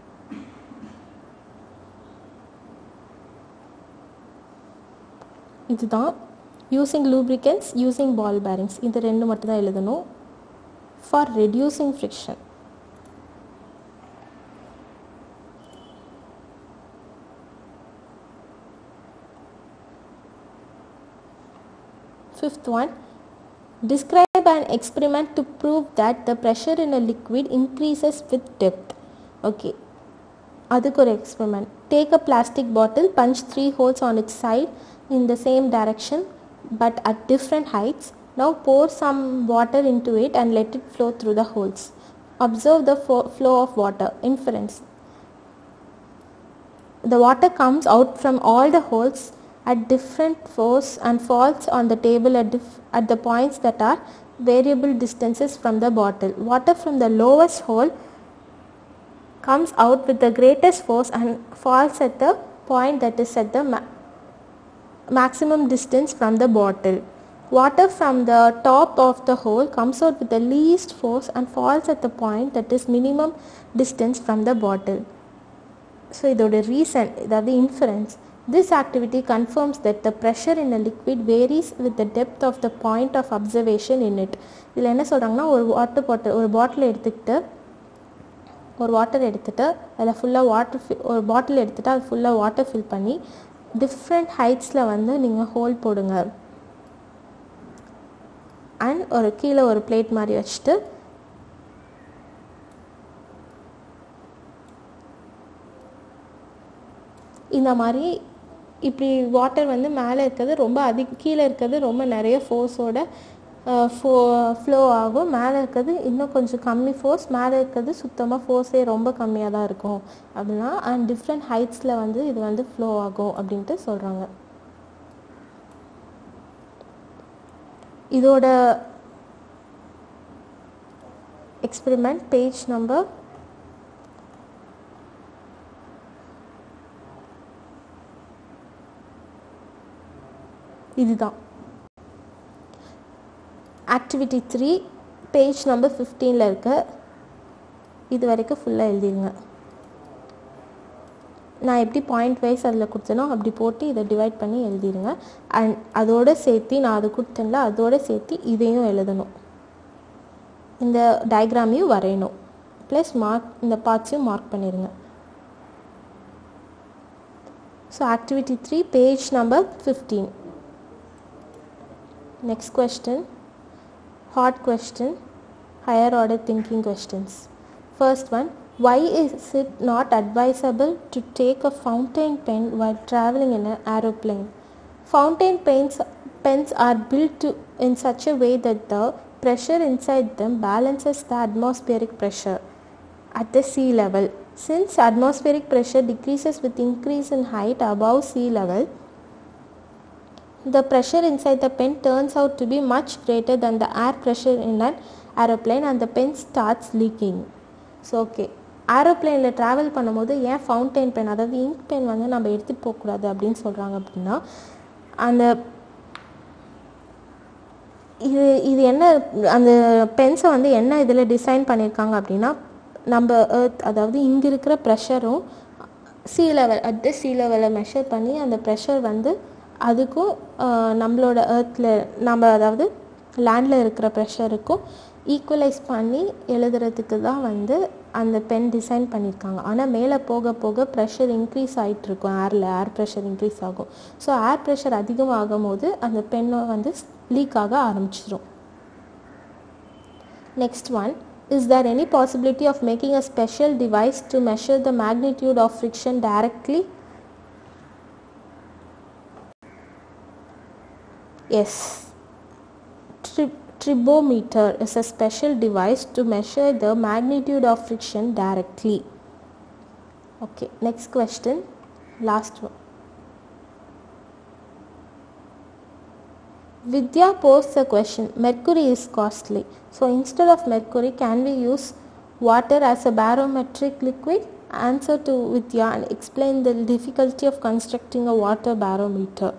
இதுதான் using lubricants using ball bearings இது ரெண்டு மட்டும் தான் எழுதணும் for reducing friction fifth one Describe an experiment to prove that the pressure in a liquid increases with depth. Okay. அதுக்கு ஒரு experiment take a plastic bottle punch three holes on its side in the same direction but at different heights now pour some water into it and let it flow through the holes observe the flow of water inference the water comes out from all the holes at different force and falls on the table at, dif- at the points that are variable distances from the bottle. Water from the lowest hole comes out with the greatest force and falls at the point that is at the ma- maximum distance from the bottle. Water from the top of the hole comes out with the least force and falls at the point that is minimum distance from the bottle. So இதோட ரீசன் அதாவது inference this activity confirms that the pressure in a liquid varies with the depth of the point of observation in it இதில் என்ன சொல்கிறாங்கன்னா ஒரு வாட்டர் பாட்டில் ஒரு பாட்டில் எடுத்துக்கிட்டு ஒரு வாட்டர் எடுத்துகிட்டு அதில் ஃபுல்லாக வாட்டர் ஃபில் ஒரு பாட்டில் எடுத்துகிட்டு அது ஃபுல்லாக வாட்டர் ஃபில் பண்ணி டிஃப்ரெண்ட் ஹைட்ஸில் வந்து நீங்கள் ஹோல் போடுங்க அண்ட் ஒரு கீழே ஒரு பிளேட் மாதிரி வச்சுட்டு இந்த மாதிரி இப்படி வாட்டர் வந்து மேலே இருக்கிறது ரொம்ப அதிக கீழே இருக்கிறது ரொம்ப நிறைய ஃபோர்ஸோட ஃபோ ஃப்ளோ ஆகும் மேலே இருக்கிறது இன்னும் கொஞ்சம் கம்மி ஃபோர்ஸ் மேலே இருக்கிறது சுத்தமாக ஃபோர்ஸே ரொம்ப கம்மியாக தான் இருக்கும் அப்படின்னா அண்ட் டிஃப்ரெண்ட் ஹைட்ஸில் வந்து இது வந்து ஃப்ளோ ஆகும் அப்படின்ட்டு சொல்கிறாங்க இதோட எக்ஸ்பெரிமெண்ட் பேஜ் நம்பர் இதுதான் ஆக்டிவிட்டி த்ரீ பேஜ் நம்பர் ஃபிஃப்டீனில் இருக்க இது வரைக்கும் ஃபுல்லாக எழுதிருங்க நான் எப்படி பாயிண்ட் வைஸ் அதில் கொடுத்தனோ அப்படி போட்டு இதை டிவைட் பண்ணி எழுதிருங்க அண்ட் அதோடு சேர்த்து நான் அது கொடுத்தேன்ல அதோடு சேர்த்து இதையும் எழுதணும் இந்த டயக்ராமையும் வரையணும் ப்ளஸ் மார்க் இந்த பார்ட்ஸையும் மார்க் பண்ணிடுங்க so activity three page number fifteen Next question hard question higher order thinking questions first one why is it not advisable to take a fountain pen while traveling in an aeroplane fountain pens pens are built to, in such a way that the pressure inside them balances the atmospheric pressure at the sea level since atmospheric pressure decreases with increase in height above sea level the pressure inside the pen turns out to be much greater than the air pressure in an aeroplane and the pen starts leaking so okay ஏரோப்ளேனில் ட்ராவல் பண்ணும்போது ஏன் ஃபவுண்டைன் பென் அதாவது இங்க் பென் வந்து நம்ம எடுத்துகிட்டு போகக்கூடாது அப்படின்னு சொல்கிறாங்க அப்படின்னா அந்த இது இது என்ன அந்த பென்ஸை வந்து என்ன இதில் டிசைன் பண்ணியிருக்காங்க அப்படின்னா நம்ம எர்த் அதாவது இங்கே இருக்கிற ப்ரெஷரும் சீ லெவல் அட் த சீ லெவலை மெஷர் பண்ணி அந்த ப்ரெஷர் வந்து அதுக்கும் நம்மளோட எர்த்தில் நம்ம அதாவது லேண்டில் இருக்கிற ப்ரெஷருக்கும் ஈக்குவலைஸ் பண்ணி எழுதுறதுக்கு தான் வந்து அந்த பென் டிசைன் பண்ணியிருக்காங்க ஆனால் மேலே போக போக ப்ரெஷர் இன்க்ரீஸ் ஆகிட்டு இருக்கும் ஏரில் ஏர் ப்ரெஷர் இன்க்ரீஸ் ஆகும் ஸோ ஏர் ப்ரெஷர் அதிகமாகும் போது அந்த பெண்ணை வந்து லீக் ஆக ஆரம்பிச்சிடும் next one is there any possibility of making a special device to measure the magnitude of friction directly yes Tri- tribometer is a special device to measure the magnitude of friction directly okay next question last one vidya posed a question mercury is costly so instead of mercury can we use water as a barometric liquid answer to vidya and explain the difficulty of constructing a water barometer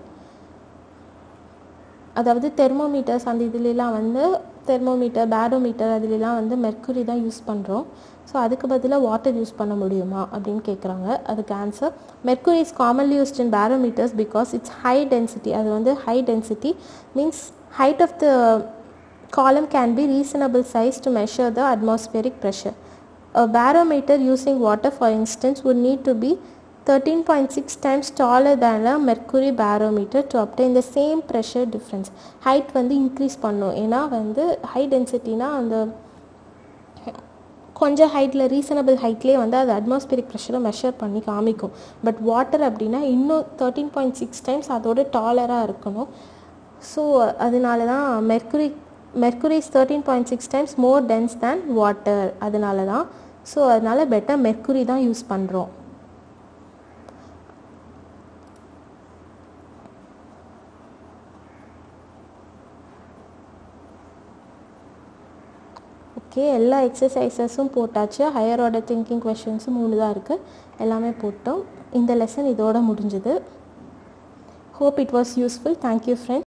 அதாவது தெர்மோமீட்டர்ஸ் அந்த இதுலலாம் வந்து தெர்மோமீட்டர் பேரோமீட்டர் அதுலலாம் வந்து மெர்க்குரி தான் யூஸ் பண்ணுறோம் ஸோ அதுக்கு பதிலாக வாட்டர் யூஸ் பண்ண முடியுமா அப்படின்னு கேட்குறாங்க அதுக்கு answer mercury is commonly used in barometers because it's high density அது வந்து high density means height of the column can be reasonable size to measure the atmospheric pressure. A barometer using water for instance would need to be 13.6 times taller than a mercury barometer to obtain the same pressure difference. height வந்து increase பண்ணும் ஏன்னா வந்து high densityனா அந்த கொஞ்சம் ஹைட்டில் ரீசனபிள் ஹைட்லேயே வந்து அது அட்மாஸ்பியரிக் ப்ரெஷரை மெஷர் பண்ணி காமிக்கும் பட் வாட்டர் அப்படின்னா இன்னும் தேர்ட்டீன் பாயிண்ட் சிக்ஸ் டைம்ஸ் அதோட டாலராக இருக்கணும் ஸோ அதனால தான் mercury mercury is thirteen point six times more dense than water அதனால தான் ஸோ அதனால பெட்டர் மெர்க்குரி தான் யூஸ் பண்ணுறோம் ஓகே எல்லா எக்ஸசைசஸும் போட்டாச்சு ஹையர் ஆர்டர் திங்கிங் கொஷின்ஸும் மூணு தான் இருக்குது எல்லாமே போட்டோம் இந்த லெசன் இதோட முடிஞ்சுது hope it was useful thank you friends